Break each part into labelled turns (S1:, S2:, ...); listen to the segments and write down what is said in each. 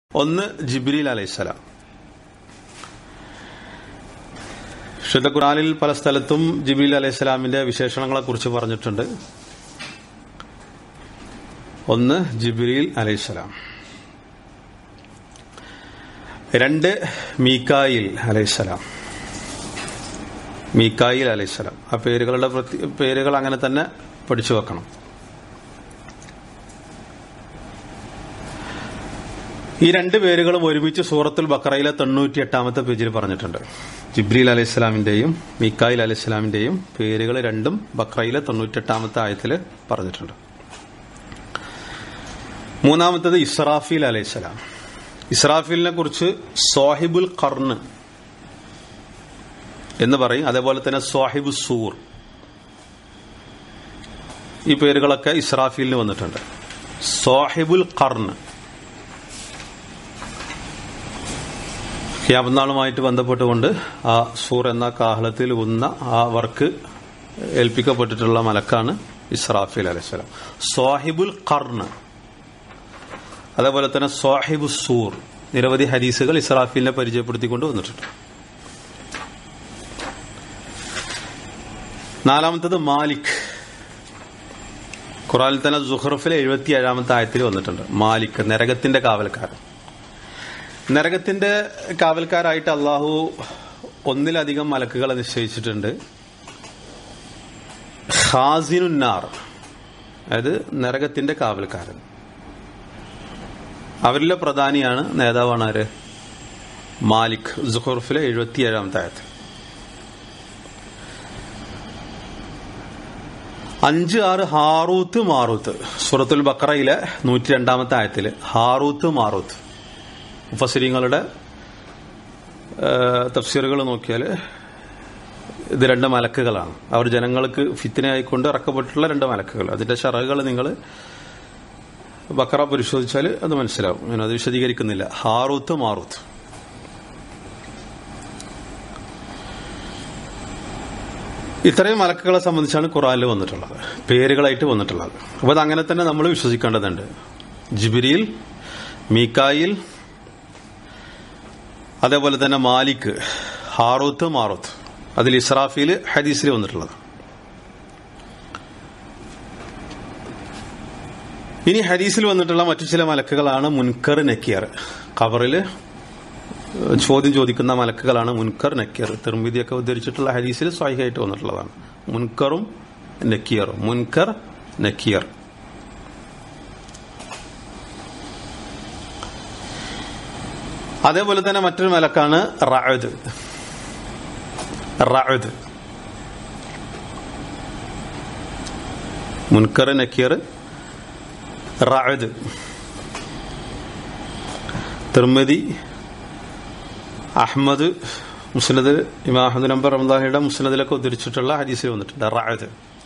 S1: ഒന്ന് ജിബ്രീൽ അലൈഹിസ്സലാം വിശുദ്ധ ഖുറാനിൽ പല സ്ഥലത്തും ജിബ്രീൽ അലൈഹിസ്സലാമിന്റെ വിശേഷണങ്ങളെ കുറിച്ച് പറഞ്ഞിട്ടുണ്ട് ഒന്ന് ജിബ്രീൽ അലൈഹിസ്സലാം രണ്ട് മീക്കായിൽ അലൈഹിസ്സലാം മീക്കായിൽ അലൈഹിസ്സലാം ആ പേരുകളുടെ പ്രത്യ- പേരുകൾ അങ്ങനെ തന്നെ പഠിച്ചു വെക്കണം ഈ രണ്ട് പേരുകളും ഒരുമിച്ച് സൂറത്തുൽ ബക്കറയിലെ തൊണ്ണൂറ്റി എട്ടാമത്തെ പേജിൽ പറഞ്ഞിട്ടുണ്ട് ജിബ്രീൽ അലൈഹിസ്സലാമിന്റെയും മീക്കായിൽ അലൈഹിസ്സലാമിന്റെയും പേരുകൾ രണ്ടും ബക്രയിലെ തൊണ്ണൂറ്റെട്ടാമത്തെ ആയത്തിൽ പറഞ്ഞിട്ടുണ്ട് മൂന്നാമത്തത് ഇസ്രാഫീൽ അലൈഹിസ്സലാം ഇസ്രാഫീലിനെ കുറിച്ച് സോഹിബുൽ ഖർണ് എന്ന് പറയും അതേപോലെ തന്നെ സോഹിബു സൂർ ഈ പേരുകളൊക്കെ ഇസ്രാഫീലിന് വന്നിട്ടുണ്ട് സോഹിബുൽ ഖർണ് ഖിയാമനാളുമായിട്ട് ബന്ധപ്പെട്ടുകൊണ്ട് ആ സൂർ എന്ന കാഹളത്തിൽ ഉന്ന ആ വർക്ക് ഏൽപ്പിക്കപ്പെട്ടിട്ടുള്ള മലക്കാണ് ഇസ്രാഫിൽ അലൈഹിസ്സലാം സ്വാഹിബുൽ ഖർണ് അതേപോലെ തന്നെ സ്വാഹിബു സൂർ നിരവധി ഹദീസുകൾ ഇസ്രാഫിലിനെ പരിചയപ്പെടുത്തിക്കൊണ്ട് വന്നിട്ടുണ്ട് നാലാമത്തത് മാലിക് ഖുറാനിൽ തന്നെ സുഹർഫിലെ എഴുപത്തി ഏഴാമത്തെ ആയത്തിൽ വന്നിട്ടുണ്ട് മാലിക് നരകത്തിന്റെ കാവൽക്കാരൻ നരകത്തിന്റെ കാവൽക്കാരായിട്ട് അള്ളാഹു ഒന്നിലധികം മലക്കുകളെ നിശ്ചയിച്ചിട്ടുണ്ട് ഖാസിനുന്നാർ അതായത് നരകത്തിന്റെ കാവൽക്കാരൻ അവരിലെ പ്രധാനിയാണ് നേതാവാണ് ആര് മാലിക് സുഹർഫിലെ എഴുപത്തിയേഴാമത്തെ ആയത്ത് അഞ്ച് ആറ് ഹാറൂത്ത് മാറൂത്ത് സൂറത്തുൽ ബക്കറയിലെ നൂറ്റി രണ്ടാമത്തെ ആയത്തില് ഹാറൂത്ത് മാറൂത്ത് മുഫസിരിങ്ങളുടെ തഫ്സീറുകൾ നോക്കിയാൽ ഇത് രണ്ട് മലക്കുകളാണ് അവർ ജനങ്ങൾക്ക് ഫിത്തിനായിക്കൊണ്ട് ഇറക്കപ്പെട്ടിട്ടുള്ള രണ്ട് മലക്കുകൾ അതിന്റെ ഷറകൾ നിങ്ങൾ ബക്കറ പരിശോധിച്ചാൽ അത് മനസ്സിലാവും ഞാൻ അത് വിശദീകരിക്കുന്നില്ല ഹാറൂത്ത് മാറൂത്ത് ഇത്രയും മലക്കുകളെ സംബന്ധിച്ചാണ് ഖുറാനിൽ വന്നിട്ടുള്ളത് പേരുകളായിട്ട് വന്നിട്ടുള്ളത് അപ്പോൾ അത് അങ്ങനെ തന്നെ നമ്മൾ വിശ്വസിക്കേണ്ടതുണ്ട് ജിബിരിയിൽ മീക്കായിൽ അതേപോലെ തന്നെ മാലിക് ഹാറൂത്ത് മാറൂത്ത് അതിൽ ഇസ്രാഫിൽ ഹദീസിൽ വന്നിട്ടുള്ളത് ഇനി ഹദീസിൽ വന്നിട്ടുള്ള മറ്റു ചില മലക്കുകളാണ് മുൻകർ നക്കിയർ ഖബറിൽ ചോദ്യം ചോദിക്കുന്ന മലക്കുകളാണ് മുൻകർ നക്കിയർ തിർമിതിയൊക്കെ ഉദ്ധരിച്ചിട്ടുള്ള ഹദീസിൽ സ്വാഹിയായിട്ട് വന്നിട്ടുള്ളതാണ് മുൻകറും നക്കിയറും മുൻകർ നക്കിയർ അതേപോലെ തന്നെ മറ്റൊരു മലക്കാണ് റഅദ് റഅദ് മുൻകർ നക്കീർ റഅദ് തിർമതി അഹമ്മദ് മുസ്നദ് ഇമാം അഹമ്മദ് നമ്പർ റംദാഹിയുടെ മുസ്നദിലൊക്കെ ഉദ്ധരിച്ചിട്ടുള്ള ഹദീസിൽ വന്നിട്ടുണ്ട് റഅദ്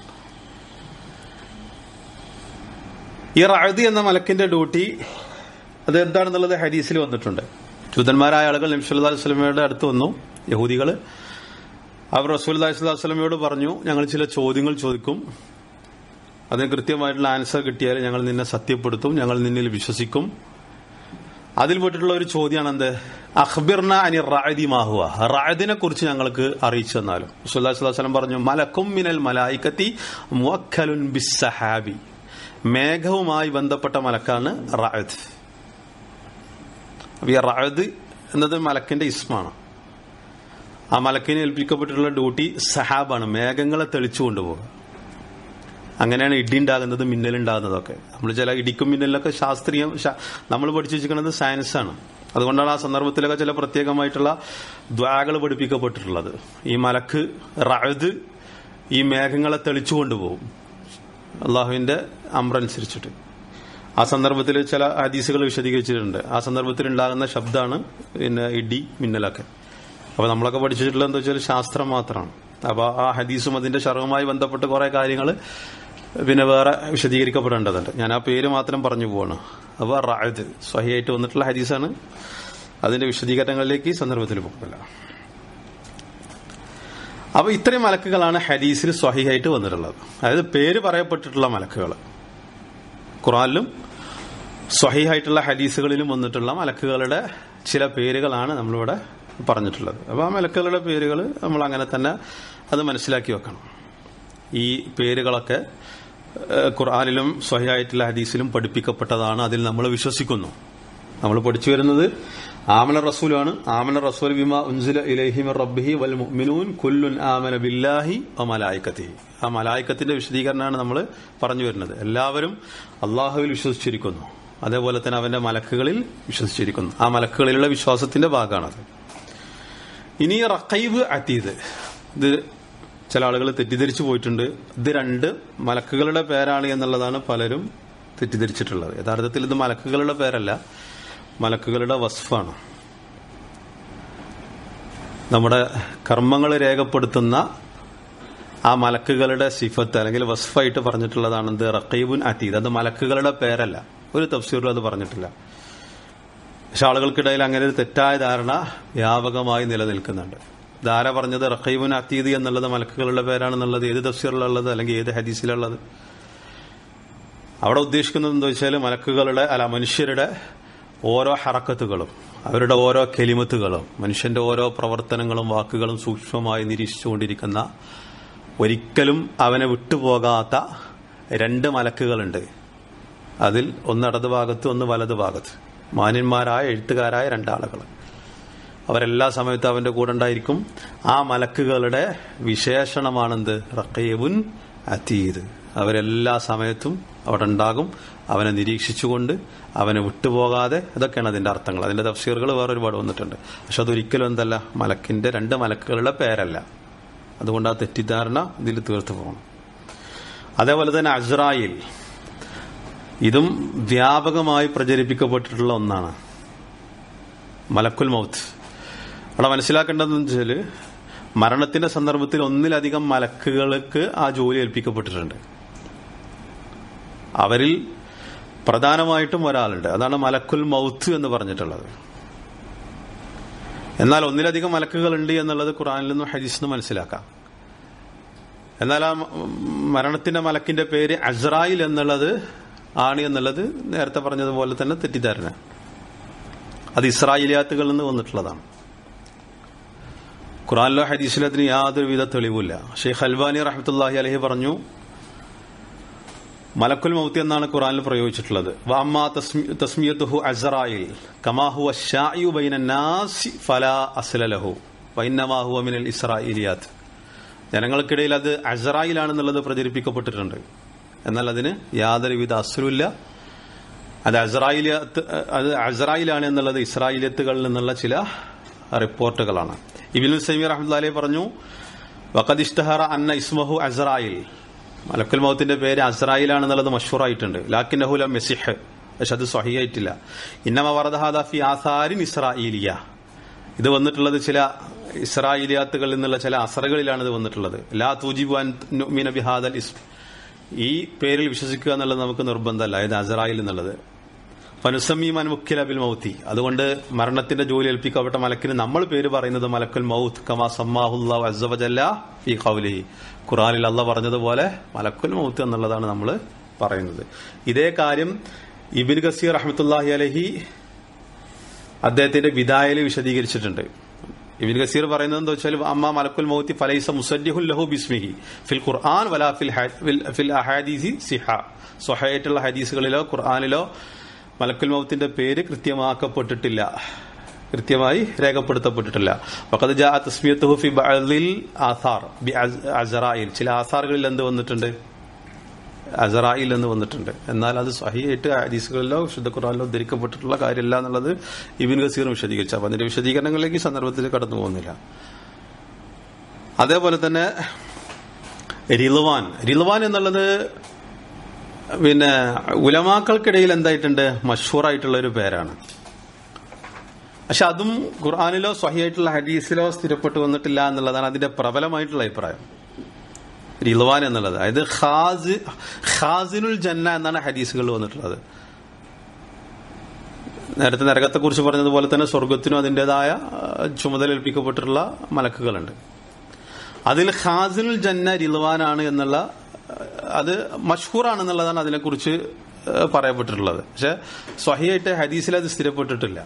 S1: ഈ റഅദ് എന്ന മലക്കിന്റെ ഡ്യൂട്ടി അത് എന്താണെന്നുള്ളത് ഹദീസിൽ വന്നിട്ടുണ്ട് ജൂതന്മാരായ ആളുകൾ നബ്സുല്ലാ വസ്ലമയുടെ അടുത്ത് വന്നു യഹൂദികൾ അവർ റസൂൽ വസ്ലമയോട് പറഞ്ഞു ഞങ്ങൾ ചില ചോദ്യങ്ങൾ ചോദിക്കും അതിന് കൃത്യമായിട്ടുള്ള ആൻസർ കിട്ടിയാൽ ഞങ്ങൾ നിന്നെ സത്യപ്പെടുത്തും ഞങ്ങൾ നിന്നിൽ വിശ്വസിക്കും അതിൽ പെട്ടിട്ടുള്ള ഒരു ചോദ്യമാണ് എന്ത് അഖ്ബിർന അനി റായദി മാഹുവ റായദിനെ കുറിച്ച് ഞങ്ങൾക്ക് അറിയിച്ചു തന്നാലും വസ്ലം പറഞ്ഞു മലക്കും മിനൽ മലായിക്കത്തി മുഅക്കലുൻ ബിസ്സഹാബി മേഘവുമായി ബന്ധപ്പെട്ട മലക്കാണ് റായദ് അപ്പൊ ഈ റായദ് എന്നത് മലക്കിന്റെ ഇസ്മാണ് ആ മലക്കിന് ഏൽപ്പിക്കപ്പെട്ടിട്ടുള്ള ഡ്യൂട്ടി സഹാബാണ് മേഘങ്ങളെ തെളിച്ചു കൊണ്ടുപോകുക അങ്ങനെയാണ് ഇടി ഉണ്ടാകുന്നത് മിന്നലുണ്ടാകുന്നതൊക്കെ നമ്മൾ ചില ഇടിക്കും മിന്നലിലൊക്കെ ശാസ്ത്രീയം നമ്മൾ പഠിച്ചു വെച്ചിരിക്കുന്നത് സയൻസാണ് അതുകൊണ്ടാണ് ആ സന്ദർഭത്തിലൊക്കെ ചില പ്രത്യേകമായിട്ടുള്ള ദ്വാകൾ പഠിപ്പിക്കപ്പെട്ടിട്ടുള്ളത് ഈ മലക്ക് റഅദ് ഈ മേഘങ്ങളെ തെളിച്ചു കൊണ്ടുപോകും അള്ളാഹുവിന്റെ അമ്രനുസരിച്ചിട്ട് ആ സന്ദർഭത്തിൽ ചില ഹദീസുകൾ വിശദീകരിച്ചിട്ടുണ്ട് ആ സന്ദർഭത്തിൽ ഉണ്ടാകുന്ന ശബ്ദമാണ് പിന്നെ ഇടി മിന്നലൊക്കെ അപ്പൊ നമ്മളൊക്കെ പഠിച്ചിട്ടുള്ള എന്താ വെച്ചാൽ ശാസ്ത്രം മാത്രമാണ് അപ്പൊ ആ ഹദീസും അതിന്റെ ഷറവുമായി ബന്ധപ്പെട്ട് കുറെ കാര്യങ്ങൾ പിന്നെ വേറെ വിശദീകരിക്കപ്പെടേണ്ടതുണ്ട് ഞാൻ ആ പേര് മാത്രം പറഞ്ഞു പോവാണ് അപ്പൊ റായത് സ്വഹിയായിട്ട് വന്നിട്ടുള്ള ഹദീസാണ് അതിന്റെ വിശദീകരണങ്ങളിലേക്ക് ഈ സന്ദർഭത്തിൽ പോകുന്നില്ല അപ്പൊ ഇത്രയും മലക്കുകളാണ് ഹദീസിൽ സ്വഹിയായിട്ട് വന്നിട്ടുള്ളത് അതായത് പേര് പറയപ്പെട്ടിട്ടുള്ള മലക്കുകൾ ഖുറാനിലും സ്വഹീഹായിട്ടുള്ള ഹദീസുകളിലും വന്നിട്ടുള്ള മലക്കുകളുടെ ചില പേരുകളാണ് നമ്മളിവിടെ പറഞ്ഞിട്ടുള്ളത് അപ്പോൾ ആ മലക്കുകളുടെ പേരുകൾ നമ്മൾ അങ്ങനെ തന്നെ അത് മനസ്സിലാക്കി വെക്കണം ഈ പേരുകളൊക്കെ ഏഹ്, ഖുർആനിലും സ്വഹിയായിട്ടുള്ള ഹദീസിലും പഠിപ്പിക്കപ്പെട്ടതാണ് അതിൽ നമ്മൾ വിശ്വസിക്കുന്നു നമ്മൾ പഠിച്ചു വരുന്നത് ആമന റസൂലാണ് ആമന റസൂൽ ബിമ ഉൻസില ഇലൈഹി മിർ റബ്ബിഹി വൽ മുഅ്മിനൂൻ കുല്ലുൻ ആമന ബില്ലാഹി വ മലായികത്തിഹി ആ മലായിക്കത്തിന്റെ വിശദീകരണമാണ് നമ്മൾ പറഞ്ഞു വരുന്നത് എല്ലാവരും അള്ളാഹുവിൽ വിശ്വസിച്ചിരിക്കുന്നു അതേപോലെ തന്നെ അവന്റെ മലക്കുകളിൽ വിശ്വസിച്ചിരിക്കുന്നു ആ മലക്കുകളിലുള്ള വിശ്വാസത്തിന്റെ ഭാഗമാണത് ഇനി റഖൈബ് അതീദ് ഇത് ചില ആളുകൾ തെറ്റിദ്ധരിച്ചു പോയിട്ടുണ്ട് ഇത് രണ്ട് മലക്കുകളുടെ പേരാണ് എന്നുള്ളതാണ് പലരും തെറ്റിദ്ധരിച്ചിട്ടുള്ളത് യഥാർത്ഥത്തിൽ ഇത് മലക്കുകളുടെ പേരല്ല മലക്കുകളുടെ വസ്ഫാണ് നമ്മുടെ കർമ്മങ്ങൾ രേഖപ്പെടുത്തുന്ന ആ മലക്കുകളുടെ സിഫത്ത് അല്ലെങ്കിൽ വസ്ഫായിട്ട് പറഞ്ഞിട്ടുള്ളതാണ് ഇത് റഖീബുൻ അതീദ് അത് മലക്കുകളുടെ പേരല്ല ഒരു തഫ്സീറിലും അത് പറഞ്ഞിട്ടില്ല പക്ഷെ ആളുകൾക്കിടയിൽ അങ്ങനെ ഒരു തെറ്റായ ധാരണ വ്യാപകമായി നിലനിൽക്കുന്നുണ്ട് ധാര പറഞ്ഞത് റഖീബുൻ അതീദ് എന്നുള്ളത് മലക്കുകളുടെ പേരാണെന്നുള്ളത് ഏത് തഫ്സീറിലുള്ളത് അല്ലെങ്കിൽ ഏത് ഹദീസിലുള്ളത് അവിടെ ഉദ്ദേശിക്കുന്നത് എന്താ വെച്ചാൽ മലക്കുകളുടെ അല്ല മനുഷ്യരുടെ ഓരോ ഹറക്കത്തുകളും അവരുടെ ഓരോ കെലിമത്തുകളും മനുഷ്യന്റെ ഓരോ പ്രവർത്തനങ്ങളും വാക്കുകളും സൂക്ഷ്മമായി നിരീക്ഷിച്ചുകൊണ്ടിരിക്കുന്ന ഒരിക്കലും അവനെ വിട്ടുപോകാത്ത രണ്ട് മലക്കുകളുണ്ട് അതിൽ ഒന്ന് ഇടത് ഭാഗത്ത് ഒന്ന് വലത് ഭാഗത്ത് മാന്യന്മാരായ എഴുത്തുകാരായ രണ്ടാളുകൾ അവരെല്ലാ സമയത്തും അവന്റെ കൂടെ ഉണ്ടായിരിക്കും ആ മലക്കുകളുടെ വിശേഷണമാണെന്ത് റക്കീബുൻ അതീദ് അവരെല്ലാ സമയത്തും അവിടെ ഉണ്ടാകും അവനെ നിരീക്ഷിച്ചുകൊണ്ട് അവനെ വിട്ടുപോകാതെ ഇതൊക്കെയാണ് അതിന്റെ അർത്ഥങ്ങൾ അതിന്റെ തഫ്സീറുകൾ വേറെ ഒരുപാട് വന്നിട്ടുണ്ട് പക്ഷെ അതൊരിക്കലും എന്തല്ല മലക്കിന്റെ രണ്ട് മലക്കുകളുടെ പേരല്ല അതുകൊണ്ട് ആ തെറ്റിദ്ധാരണ ഇതിൽ തീർത്തു പോകണം അതേപോലെ തന്നെ അസ്രായിൽ ഇതും വ്യാപകമായി പ്രചരിപ്പിക്കപ്പെട്ടിട്ടുള്ള ഒന്നാണ് മലക്കുൽ മൗത്ത് അവിടെ മനസ്സിലാക്കേണ്ടതെന്ന് വെച്ചാല് മരണത്തിന്റെ സന്ദർഭത്തിൽ ഒന്നിലധികം മലക്കുകൾക്ക് ആ ജോലി ഏൽപ്പിക്കപ്പെട്ടിട്ടുണ്ട് അവരിൽ പ്രധാനമായിട്ടും ഒരാളുണ്ട് അതാണ് മലക്കുൽ മൗത്ത് എന്ന് പറഞ്ഞിട്ടുള്ളത് എന്നാൽ ഒന്നിലധികം മലക്കുകളുണ്ട് എന്നുള്ളത് ഖുറാനിൽ നിന്നും ഹദീസിൽ നിന്നും മനസ്സിലാക്കാം എന്നാൽ ആ മരണത്തിന്റെ മലക്കിന്റെ പേര് അസ്രായിൽ എന്നുള്ളത് ആണ് എന്നുള്ളത് നേരത്തെ പറഞ്ഞതുപോലെ തന്നെ തെറ്റിദ്ധാരണ അത് ഇസ്രായേലിയാത്തുകളിൽ നിന്ന് വന്നിട്ടുള്ളതാണ് ഖുറാനിലോ ഹദീസിലോ അതിന് യാതൊരുവിധ തെളിവില്ല ഷെയ്ഖ് അൽബാനി റഹമത്തുല്ലാഹി അലഹി പറഞ്ഞു മലക്കുൽ മൗത്തി എന്നാണ് ഖുറാനിൽ പ്രയോഗിച്ചിട്ടുള്ളത് വാമ്മ തസ്മിയത്തുഹു അസറായിൽ കമാഹു ഷായു ബൈനാസി ഫലാ അസ്ലലഹു വൈന്നമാഹു മിനൽ ഇസ്രായേലിയാത്ത് ജനങ്ങൾക്കിടയിൽ അത് അസറായിലാണെന്നുള്ളത് പ്രചരിപ്പിക്കപ്പെട്ടിട്ടുണ്ട് എന്നാൽ അതിന് യാതൊരുവിധ അസ്രുല്ല അത് അസറായിലിയത്ത് അത് അസറായിലാണ് എന്നുള്ളത് ഇസ്രായേലിയത്തുകളിൽ നിന്നുള്ള ചില റിപ്പോർട്ടുകളാണ് ഇബിൻ സൈമി റഹ്മത്തുള്ളാഹി പറഞ്ഞു വഖദ് ഇഷ്തഹറ അന്ന ഇസ്മഹു അസറായിൽ മലക്കുൽ മൗത്തിന്റെ പേര് അസ്രായിലാണെന്നുള്ളത് മഷൂറായിട്ടുണ്ട് ലാക്കിന്നഹുല മെസിഹ് പക്ഷെ അത് സ്വഹിയായിട്ടില്ല ഇന്നമ വറദഹാദ ഫി ആസാരിൻ ഇസ്രായേലിയ ഇത് വന്നിട്ടുള്ളത് ചില ഇസ്രായേലിയാത്തുകളിൽ നിന്നുള്ള ചില അസറുകളിലാണ് ഇത് വന്നിട്ടുള്ളത് ലാ തൂജിബു അൻ നുഅ്മിന ബിഹാദൽ ഇസ്ം ഈ പേരിൽ വിശ്വസിക്കുക എന്നുള്ളത് നമുക്ക് നിർബന്ധമല്ല ഇത് അസറായിൽ എന്നുള്ളത് ഫനുസമീമൻ മുഖ്യല ബിൽ മൗത്തി അതുകൊണ്ട് മരണത്തിന്റെ ജോലി ഏൽപ്പിക്കപ്പെട്ട മലക്കിന് നമ്മൾ പേര് പറയുന്നത് മലക്കുൽ മൗത്ത് കമാ സമ്മാഹുല്ലാ അസവജല്ല ഫി ഖൗലിഹി ഖുറാനിൽ അല്ല പറഞ്ഞതുപോലെ മലക്കുൽ മൗത്ത് എന്നുള്ളതാണ് നമ്മൾ പറയുന്നത് ഇതേ കാര്യം ഇബിൻ ഗസീർ റഹ്മത്തുല്ലാഹി അലഹി അദ്ദേഹത്തിന്റെ വിദായയിൽ വിശദീകരിച്ചിട്ടുണ്ട് ഇബിൻ ഗസീർ പറയുന്നത് എന്താ വെച്ചാൽ അമ്മ മലക്കുൽ മൗത്തി ഫലൈസ മുസദ്ദിഹുൽ ലഹു ബിസ്മിഹി ഫിൽ ഖുർആൻ വലാ ഫിൽ ഫിൽ അഹാദീസി സിഹ സ്വഹയായിട്ടുള്ള ഹദീസുകളിലോ ഖുർആനിലോ മലക്കുൽ മൗത്തിന്റെ പേര് കൃത്യമാക്കപ്പെട്ടിട്ടില്ല കൃത്യമായി രേഖപ്പെടുത്തപ്പെട്ടിട്ടില്ല വഖദ് ജാഅ തസ്മിയത്തുഹു ഫി ബഅദിൽ ആസാർ ബി അസറായിൽ ചില ആസാറുകളിൽ എന്ത് വന്നിട്ടുണ്ട് അസറായിൽ എന്ന് വന്നിട്ടുണ്ട് എന്നാൽ അത് സഹിയായിട്ട് ഹദീസുകളിലോ വിശുദ്ധ ഖുറാനിലോ ഉദ്ധരിക്കപ്പെട്ടിട്ടുള്ള കാര്യമല്ല എന്നുള്ളത് ഇബിൻ ഗസീർ വിശദീകരിച്ചു അപ്പൊ അതിന്റെ വിശദീകരണങ്ങളിലേക്ക് ഈ സന്ദർഭത്തിൽ കടന്നു പോകുന്നില്ല അതേപോലെ തന്നെ റിൽവാൻ റിൽവാൻ എന്നുള്ളത് പിന്നെ ഉലമാക്കൾക്കിടയിൽ എന്തായിട്ടുണ്ട് മഷൂറായിട്ടുള്ള ഒരു പേരാണ് പക്ഷെ അതും ഖുർആാനിലോ സ്വഹിയായിട്ടുള്ള ഹദീസിലോ സ്ഥിരപ്പെട്ടു വന്നിട്ടില്ല എന്നുള്ളതാണ് അതിന്റെ പ്രബലമായിട്ടുള്ള അഭിപ്രായം റിൽവാൻ എന്നുള്ളത് അതായത് ഖാസ് ഖാസിനുൽ ജന്ന എന്നാണ് ഹദീസുകളിൽ വന്നിട്ടുള്ളത് നേരത്തെ നരകത്തെ കുറിച്ച് പറഞ്ഞതുപോലെ തന്നെ സ്വർഗത്തിനും അതിൻ്റെതായ ചുമതല ഏൽപ്പിക്കപ്പെട്ടിട്ടുള്ള മലക്കുകളുണ്ട് അതിൽ ഖാസിനുൽ ജന്ന റിൽവാനാണ് എന്നുള്ള അത് മഷ്ഹൂറാണെന്നുള്ളതാണ് അതിനെക്കുറിച്ച് ഏഹ്, പറയപ്പെട്ടിട്ടുള്ളത് പക്ഷെ സ്വഹിയായിട്ട് ഹദീസിൽ അത് സ്ഥിരപ്പെട്ടിട്ടില്ല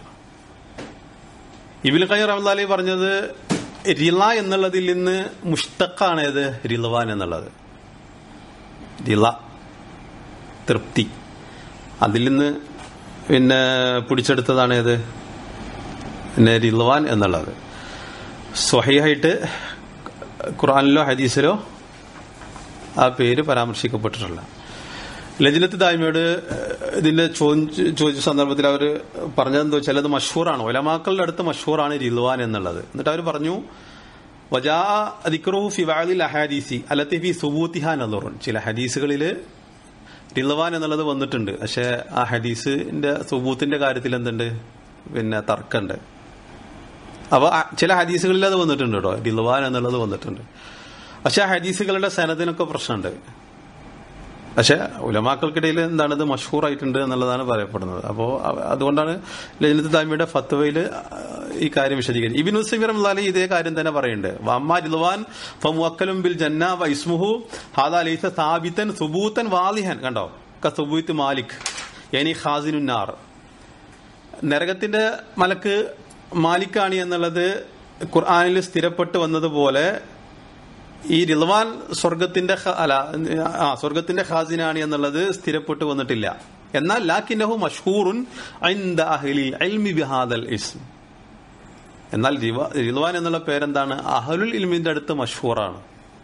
S1: ഇബിൻ ഖയ്യർ റഹ്മത്തുള്ളാഹി പറഞ്ഞത് റിള എന്നുള്ളതിൽ നിന്ന് മുഷ്തഖാണ് ഏത് റിൽവാൻ എന്നുള്ളത് റിള തൃപ്തി അതിൽ നിന്ന് പിന്നെ പിടിച്ചെടുത്തതാണ് ഏത് പിന്നെ റിൽവാൻ എന്നുള്ളത് സ്വഹിയായിട്ട് ഖുർആനിലോ ഹദീസിലോ ആ പേര് പരാമർശിക്കപ്പെട്ടിട്ടില്ല ലജിനത്ത് ദായ്മയോട് ഇതിന്റെ ചോദിച്ച ചോദിച്ച സന്ദർഭത്തിൽ അവർ പറഞ്ഞതെന്താ വെച്ചാൽ അത് മഷൂറാണ് ഒലമാക്കളുടെ അടുത്ത് മഷൂറാണ് റിൽവാൻ എന്നുള്ളത് എന്നിട്ട് അവർ പറഞ്ഞു വജാ ദിക്റു ഫി വാലിൽ അഹാദീസി അല്ലത്തി ഫി സുബൂത്തിഹ നദറുൻ ചില ഹദീസുകളിൽ റിൽവാൻ എന്നുള്ളത് വന്നിട്ടുണ്ട് പക്ഷെ ആ ഹദീസിന്റെ സുബൂത്തിന്റെ കാര്യത്തിൽ എന്തുണ്ട് പിന്നെ തർക്കമുണ്ട് അപ്പൊ ആ ചില ഹദീസുകളിൽ അത് വന്നിട്ടുണ്ട് കേട്ടോ റിൽവാൻ എന്നുള്ളത് വന്നിട്ടുണ്ട് പക്ഷെ ആ ഹദീസുകളുടെ സനദിനൊക്കെ പ്രശ്നമുണ്ട് പക്ഷെ ഉലമാക്കൾക്കിടയിൽ എന്താണ് ഇത് മഷഹൂറായിട്ടുണ്ട് എന്നുള്ളതാണ് പറയപ്പെടുന്നത് അപ്പോൾ അതുകൊണ്ടാണ് ലജനത്ത് താമിയുടെ ഫത്വയിൽ ഈ കാര്യം വിശദീകരിക്കും ഇബിൻ ഉസൈബിർ അലി ഇതേ കാര്യം തന്നെ പറയുന്നുണ്ട് വമ്മ റിൽവാൻ ഫമുഅക്കലും ബിൽ ജന്ന വ ഇസ്മുഹു ഹാദാ ലൈസ സാബിത്തൻ സുബൂത്തൻ വാലിഹൻ കണ്ടോ ക സുബൂത്ത് മാലിക് യനി ഖാസിനുന്നാർ നരകത്തിന്റെ മലക്ക് മാലിക്കാണ് എന്നുള്ളത് ഖുർആാനിൽ സ്ഥിരപ്പെട്ട് വന്നതുപോലെ ഈ റിൽവാൻ സ്വർഗത്തിന്റെ ഖ- അല്ല ആ സ്വർഗത്തിന്റെ ഖാസിനാണ് എന്നുള്ളത് സ്ഥിരപ്പെട്ട് വന്നിട്ടില്ല എന്നാൽ ലാക്കിന്നഹു മഷ്ഹൂറുൻ ഐന്ദ അഹ്ലിൽ ഇൽമി ബിഹാദൽ ഇസ്ം എന്നാൽ റിവ- റിൽവാൻ എന്നുള്ള പേരെന്താണ് അഹലുൽ ഇൽമിന്റെ അടുത്ത് മഷ്ഹൂറാണ്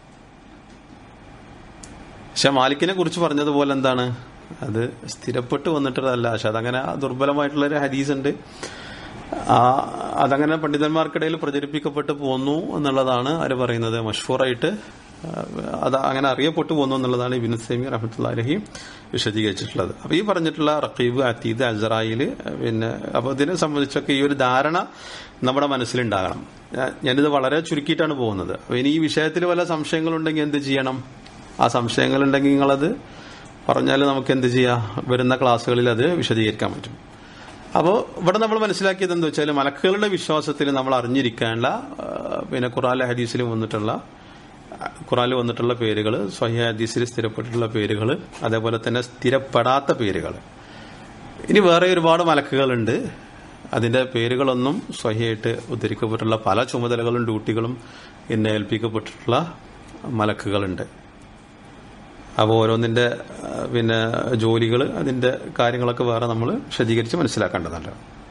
S1: പക്ഷെ മാലിക്കിനെ കുറിച്ച് പറഞ്ഞതുപോലെ എന്താണ് അത് സ്ഥിരപ്പെട്ട് വന്നിട്ടുള്ളതല്ല പക്ഷെ അതങ്ങനെ ദുർബലമായിട്ടുള്ള ഒരു ഹദീസ് ഉണ്ട് ആ അതങ്ങനെ പണ്ഡിതന്മാർക്കിടയിൽ പ്രചരിപ്പിക്കപ്പെട്ട് പോന്നു എന്നുള്ളതാണ് ആര് പറയുന്നത് മഷ്ഹൂറായിട്ട് ആ, അത് അങ്ങനെ അറിയപ്പെട്ടു പോന്നു എന്നുള്ളതാണ് ഇബിൻ സൈമി റഹമത്തുല്ലാഹി വിശദീകരിച്ചിട്ടുള്ളത് അപ്പൊ ഈ പറഞ്ഞിട്ടുള്ള റഖീബ് അത്തീദ് അസറായില് പിന്നെ അപ്പൊ ഇതിനെ സംബന്ധിച്ചൊക്കെ ഈ ഒരു ധാരണ നമ്മുടെ മനസ്സിലുണ്ടാകണം ഞാ- ഞാനിത് വളരെ ചുരുക്കിയിട്ടാണ് പോകുന്നത് അപ്പൊ ഇനി ഈ വിഷയത്തിൽ വല്ല സംശയങ്ങളുണ്ടെങ്കിൽ എന്ത് ചെയ്യണം ആ സംശയങ്ങളുണ്ടെങ്കിൽ നിങ്ങളത് പറഞ്ഞാൽ നമുക്ക് എന്ത് ചെയ്യാം വരുന്ന ക്ലാസ്സുകളിൽ അത് വിശദീകരിക്കാൻ പറ്റും അപ്പോൾ ഇവിടെ നമ്മൾ മനസ്സിലാക്കിയത് എന്താ വെച്ചാൽ മലക്കുകളുടെ വിശ്വാസത്തിൽ നമ്മൾ അറിഞ്ഞിരിക്കേണ്ട ആ, പിന്നെ ഖുറാൻ ഹദീസിലും വന്നിട്ടുള്ള ഖുറാനിൽ വന്നിട്ടുള്ള പേരുകൾ സ്വഹി ഹദീസിൽ സ്ഥിരപ്പെട്ടിട്ടുള്ള പേരുകൾ അതേപോലെ തന്നെ സ്ഥിരപ്പെടാത്ത പേരുകൾ ഇനി വേറെ ഒരുപാട് മലക്കുകളുണ്ട് അതിന്റെ പേരുകളൊന്നും സ്വഹിയായിട്ട് ഉദ്ധരിക്കപ്പെട്ടിട്ടുള്ള പല ചുമതലകളും ഡ്യൂട്ടികളും എന്നെ ഏൽപ്പിക്കപ്പെട്ടിട്ടുള്ള മലക്കുകളുണ്ട് അപ്പോൾ ഓരോന്നിന്റെ ആ, പിന്നെ ജോലികൾ അതിന്റെ കാര്യങ്ങളൊക്കെ വേറെ നമ്മൾ വിശദീകരിച്ച് മനസ്സിലാക്കേണ്ടതുണ്ട്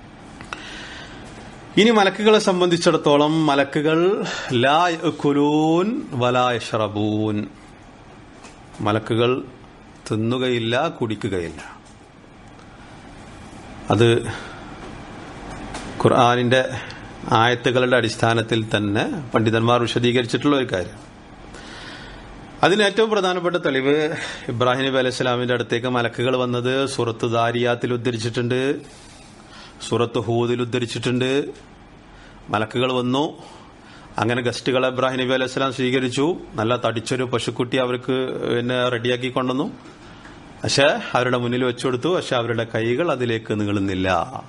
S1: ഇനി മലക്കുകളെ സംബന്ധിച്ചിടത്തോളം മലക്കുകൾ ലാ യഅ്കുലൂൻ വലാ യശ്റബൂൻ മലക്കുകൾ തിന്നുകയില്ല കുടിക്കുകയില്ല അത് ഖുർആാനിന്റെ ആയത്തുകളുടെ അടിസ്ഥാനത്തിൽ തന്നെ പണ്ഡിതന്മാർ വിശദീകരിച്ചിട്ടുള്ള ഒരു കാര്യം അതിന് ഏറ്റവും പ്രധാനപ്പെട്ട തെളിവ് ഇബ്രാഹിം നബി അലൈഹി സ്വലാമിന്റെ അടുത്തേക്ക് മലക്കുകൾ വന്നത് സൂറത്ത് ദാരിയാത്തിൽ ഉദ്ധരിച്ചിട്ടുണ്ട് സൂറത്ത് ഹൂദിൽ ഉദ്ധരിച്ചിട്ടുണ്ട് മലക്കുകൾ വന്നു അങ്ങനെ ഗസ്റ്റുകളെ ഇബ്രാഹിം നബി അലൈഹി സ്വലാം സ്വീകരിച്ചു നല്ല തടിച്ചൊരു പശുക്കുട്ടി അവർക്ക് പിന്നെ റെഡിയാക്കി കൊണ്ടുവന്നു പക്ഷെ അവരുടെ മുന്നിൽ വെച്ചു കൊടുത്തു പക്ഷെ അവരുടെ കൈകൾ അതിലേക്ക് നീളുന്നില്ല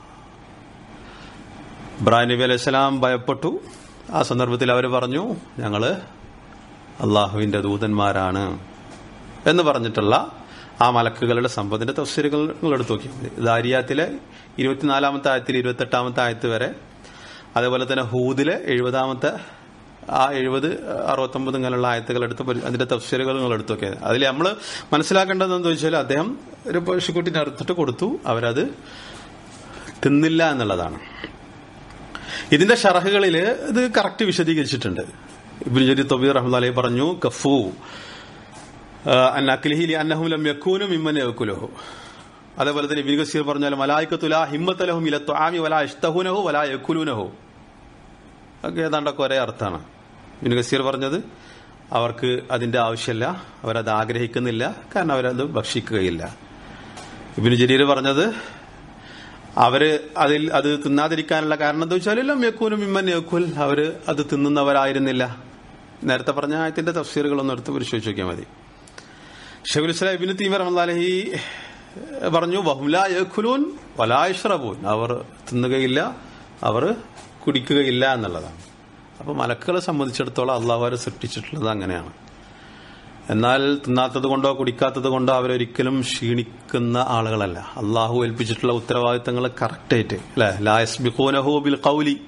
S1: ഇബ്രാഹിം നബി അലൈഹി സ്വലാം ഭയപ്പെട്ടു ആ സന്ദർഭത്തിൽ അവർ പറഞ്ഞു ഞങ്ങള് അള്ളാഹുവിന്റെ ദൂതന്മാരാണ് എന്ന് പറഞ്ഞിട്ടുള്ള ആ മലക്കുകളുടെ സമ്പത്തിന്റെ തഫ്സീലുകൾ നിങ്ങൾ എടുത്തു നോക്കിയാൽ മതി ദാരിയാത്തിലെ ഇരുപത്തിനാലാമത്തെ ആയത്തിൽ ഇരുപത്തെട്ടാമത്തെ ആയത്ത് വരെ അതേപോലെ തന്നെ ഹൂദിലെ എഴുപതാമത്തെ ആ എഴുപത് അറുപത്തൊമ്പത് ഇങ്ങനെയുള്ള ആയത്തുകൾ എടുത്ത് പരി- അതിന്റെ തഫ്സീലുകൾ നിങ്ങൾ എടുത്തു നോക്കിയത് അതിൽ നമ്മൾ മനസ്സിലാക്കേണ്ടത് എന്താ വെച്ചാൽ അദ്ദേഹം ഒരു പശുക്കുട്ടിനെ അറുത്തിട്ട് കൊടുത്തു അവരത് തിന്നില്ല എന്നുള്ളതാണ് ഇതിന്റെ ഷറഹുകളിൽ ഇത് കറക്റ്റ് വിശദീകരിച്ചിട്ടുണ്ട് ഇബ്നു ജരീർ തബീർ റഹ്മത്തുള്ളാഹി പറഞ്ഞു കഫു അൻ അക്ലിഹി ലിഅന്നഹും ലം യകൂനു മിമ്മൻ യഅകുലുഹു അതേപോലെ തന്നെ ഇബ്നു കസീർ പറഞ്ഞാൽ മലായികത്തു ലാ ഹിമ്മത ലഹും ഇല തുആമി വലാ യഷ്തഹുനഹു വലാ യകുലുനഹു ഒക്കെ ഏതാണ്ടൊക്കെ ഒരേ അർത്ഥമാണ് ഇബ്നു കസീർ പറഞ്ഞത് അവർക്ക് അതിന്റെ ആവശ്യമില്ല അവരത് ആഗ്രഹിക്കുന്നില്ല കാരണം അവരത് ഭക്ഷിക്കുകയില്ല ഇബ്നു ജരീർ പറഞ്ഞത് അവര് അതിൽ അത് തിന്നാതിരിക്കാനുള്ള കാരണം എന്താ വെച്ചാൽ എല്ലാം യക്കൂനും ഇമ്മൻ യക്കുൽ അവര് അത് തിന്നുന്നവരായിരുന്നില്ല നേരത്തെ പറഞ്ഞ ആയത്തിന്റെ തഫ്സീറുകളൊന്നും എടുത്ത് പരിശോധിച്ച് നോക്കിയാൽ മതി ഷെഖുൽ ഇസ്ലാം ഇബിന് തീമർ അലഹി പറഞ്ഞു വഹുല യഖുലൂൻ വലായഷ്റബൂൻ അവർ തിന്നുകയില്ല അവർ കുടിക്കുകയില്ല എന്നുള്ളതാണ് അപ്പൊ മലക്കുകളെ സംബന്ധിച്ചിടത്തോളം അള്ളാഹു അവരെ സൃഷ്ടിച്ചിട്ടുള്ളത് അങ്ങനെയാണ് എന്നാൽ തിന്നാത്തത് കൊണ്ടോ കുടിക്കാത്തത് കൊണ്ടോ അവരൊരിക്കലും ക്ഷീണിക്കുന്ന ആളുകളല്ല അള്ളാഹു ഏൽപ്പിച്ചിട്ടുള്ള ഉത്തരവാദിത്തങ്ങൾ കറക്റ്റായിട്ട് അല്ലെ ലായസ് ബിഖോനഹോ ബിൽ കൗലി